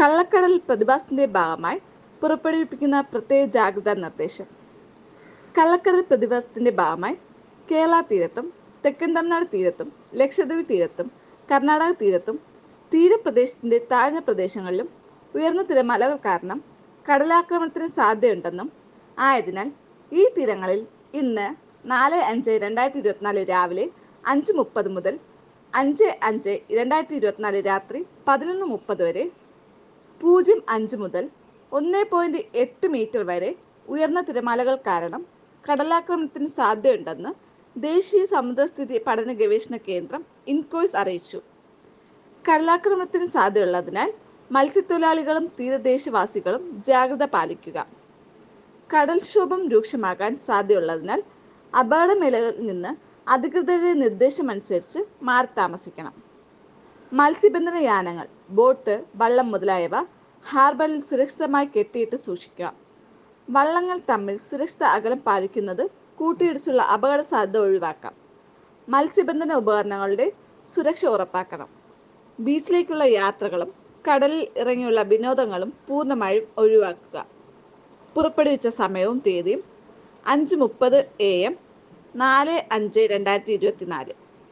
കള്ളക്കടൽ പ്രതിഭാസത്തിന്റെ ഭാഗമായി പുറപ്പെടുവിപ്പിക്കുന്ന പ്രത്യേക ജാഗ്രതാ നിർദ്ദേശം കള്ളക്കടൽ പ്രതിഭാസത്തിന്റെ ഭാഗമായി കേരള തീരത്തും തെക്കൻ തമിഴ്നാട് തീരത്തും ലക്ഷദ്വീപ് തീരത്തും കർണാടക തീരത്തും തീരപ്രദേശത്തിന്റെ താഴ്ന്ന പ്രദേശങ്ങളിലും ഉയർന്ന തിരമാലകൾ കാരണം കടലാക്രമണത്തിന് സാധ്യതയുണ്ടെന്നും ആയതിനാൽ ഈ തീരങ്ങളിൽ ഇന്ന് നാല് അഞ്ച് രണ്ടായിരത്തി ഇരുപത്തിനാല് രാവിലെ അഞ്ച് മുപ്പത് മുതൽ അഞ്ച് അഞ്ച് രണ്ടായിരത്തി ഇരുപത്തിനാല് രാത്രി പതിനൊന്ന് മുപ്പത് വരെ പൂജ്യം അഞ്ച് മുതൽ ഒന്ന് പോയിന്റ് എട്ട് മീറ്റർ വരെ ഉയർന്ന തിരമാലകൾ കാരണം കടലാക്രമണത്തിന് സാധ്യതയുണ്ടെന്ന് ദേശീയ സമുദ്രസ്ഥിതി പഠന ഗവേഷണ കേന്ദ്രം ഇൻകോയ്സ് അറിയിച്ചു കടലാക്രമണത്തിന് സാധ്യതയുള്ളതിനാൽ മത്സ്യത്തൊഴിലാളികളും തീരദേശവാസികളും ജാഗ്രത പാലിക്കുക കടൽക്ഷോഭം രൂക്ഷമാകാൻ സാധ്യതയുള്ളതിനാൽ അപകട മേഖലകളിൽ നിന്ന് അധികൃതരുടെ നിർദ്ദേശമനുസരിച്ച് മാറി താമസിക്കണം മത്സ്യബന്ധന യാനങ്ങൾ ബോട്ട് വള്ളം മുതലായവ ഹാർബറിൽ സുരക്ഷിതമായി കെട്ടിയിട്ട് സൂക്ഷിക്കുക വള്ളങ്ങൾ തമ്മിൽ സുരക്ഷിത അകലം പാലിക്കുന്നത് കൂട്ടിയിടിച്ചുള്ള അപകട സാധ്യത ഒഴിവാക്കാം മത്സ്യബന്ധന ഉപകരണങ്ങളുടെ സുരക്ഷ ഉറപ്പാക്കണം ബീച്ചിലേക്കുള്ള യാത്രകളും കടലിൽ ഇറങ്ങിയുള്ള വിനോദങ്ങളും പൂർണ്ണമായും ഒഴിവാക്കുക പുറപ്പെടുവിച്ച സമയവും തീയതിയും അഞ്ച് മുപ്പത് എ എം നാല് അഞ്ച് രണ്ടായിരത്തി ഇരുപത്തിനാല്